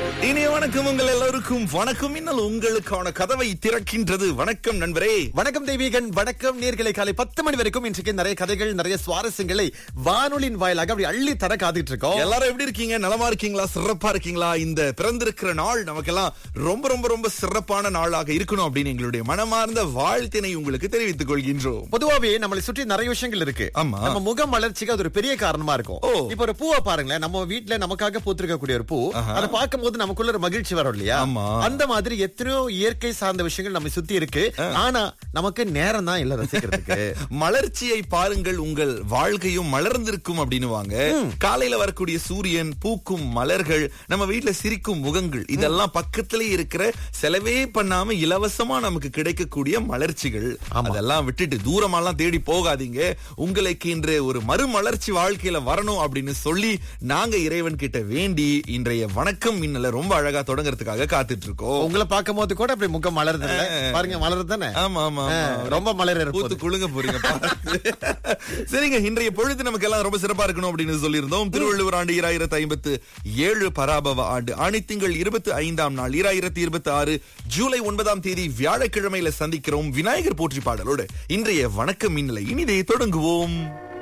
இனிய வணக்கம் உங்கள் எல்லோருக்கும் வணக்கம் இன்னல் உங்களுக்கான கதவை திறக்கின்றது வணக்கம் நண்பரே வணக்கம் தெய்வீகன் வணக்கம் நேர்களை காலை பத்து மணி வரைக்கும் இன்றைக்கு நிறைய கதைகள் நிறைய சுவாரஸ்யங்களை வானொலியின் வாயிலாக அப்படி அள்ளி தர காத்துட்டு இருக்கோம் எல்லாரும் எப்படி இருக்கீங்க நலமா இருக்கீங்களா சிறப்பா இருக்கீங்களா இந்த பிறந்திருக்கிற நாள் நமக்கெல்லாம் ரொம்ப ரொம்ப ரொம்ப சிறப்பான நாளாக இருக்கணும் அப்படின்னு எங்களுடைய மனமார்ந்த வாழ்த்தினை உங்களுக்கு தெரிவித்துக் கொள்கின்றோம் பொதுவாவே நம்மளை சுற்றி நிறைய விஷயங்கள் இருக்கு ஆமா. நம்ம முகம் வளர்ச்சிக்கு அது ஒரு பெரிய காரணமா இருக்கும் ஓ. இப்ப ஒரு பூவை பாருங்களேன் நம்ம வீட்ல நமக்காக பூத்திருக்கக்கூடிய ஒரு பூ அதை பார்க்கும்போது நமக்குள்ள ஒரு மகிழ்ச்சி வரும் இல்லையா ஆமா. அந்த மாதிரி எத்தனையோ இயற்கை சார்ந்த விஷயங்கள் நம்ம சுத்தி இருக்கு ஆனா நமக்கு நேரம் தான் இல்ல ரசிக்கிறதுக்கு மலர்ச்சியை பாருங்கள் உங்கள் வாழ்க்கையும் மலர்ந்திருக்கும் அப்படின்னு வாங்க காலையில வரக்கூடிய சூரியன் பூக்கும் மலர்கள் நம்ம வீட்ல சிரிக்கும் முகங்கள் இதெல்லாம் பக்கத்திலே இருக்கிற செலவே பண்ணாம இலவசமா நமக்கு கிடைக்கக்கூடிய மலர்ச்சிகள் அதெல்லாம் விட்டுட்டு தூரமாலாம் தேடி போகாதீங்க உங்களுக்கு இன்று ஒரு மறுமலர்ச்சி வாழ்க்கையில வரணும் அப்படின்னு சொல்லி நாங்க இறைவன் கிட்ட வேண்டி இன்றைய வணக்கம் மின்னல ரொம்ப அழகா தொடங்குறதுக்காக காத்துட்டு இருக்கோம் உங்களை பார்க்கும் போது கூட அப்படி முகம் மலருது இல்ல? பாருங்க மலருது தானே ஆமா ஆமா ஆ, ஆமா. ரொம்ப மலர் பூத்து இருப்பது குலுங்க போறீங்க பாருங்க. சரிங்க இன்றைய பொழுது நமக்கு எல்லாம் ரொம்ப சிறப்பா இருக்கணும் அப்படின்னு சொல்லியிருந்தோம் திருவள்ளுவர் ஆண்டு இராயிரத்தி ஐம்பத்து ஏழு பராபவ ஆண்டு ஆணித்திங்கள் இருபத்தி ஐந்தாம் நாள் இராயிரத்தி இருபத்தி ஆறு ஜூலை ஒன்பதாம் தேதி வியாழக்கிழமையில சந்திக்கிறோம் விநாயகர் போற்றி பாடலோடு இன்றைய வணக்க மின்னலை இனிதே தொடங்குவோம்